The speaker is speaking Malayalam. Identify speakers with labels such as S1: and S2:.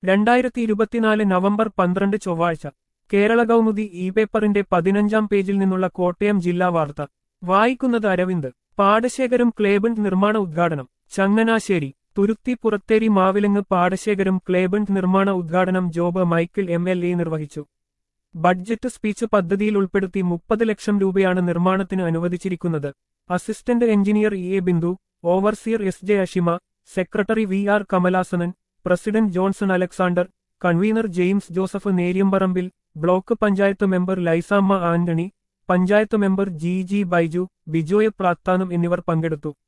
S1: രണ്ടായിരത്തി ഇരുപത്തിനാല് നവംബർ പന്ത്രണ്ട് ചൊവ്വാഴ്ച കേരള കൗമുദി ഇ പേപ്പറിന്റെ പതിനഞ്ചാം പേജിൽ നിന്നുള്ള കോട്ടയം ജില്ലാ വാർത്ത വായിക്കുന്നത് അരവിന്ദ് പാടശേഖരം ക്ലേബണ്ട് നിർമ്മാണ ഉദ്ഘാടനം ചങ്ങനാശ്ശേരി തുരുത്തി പുറത്തേരി മാവിലങ്ങ് പാടശേഖരം ക്ലേബണ്ട് നിർമ്മാണ ഉദ്ഘാടനം Job Michael M L A നിർവഹിച്ചു ബഡ്ജറ്റ് സ്പീച്ച് പദ്ധതിയിൽ ഉൾപ്പെടുത്തി മുപ്പത് ലക്ഷം രൂപയാണ് നിർമ്മാണത്തിന് അനുവദിച്ചിരിക്കുന്നത് assistant engineer E A Bindu overseer S J Ashima secretary V R Kamalasanan president Johnson Alexander convener James Joseph Neryamparambil block panchayat member Laisamma Antony panchayat member G G Baiju Bijoy Prathanam എന്നിവർ പങ്കെടുത്തു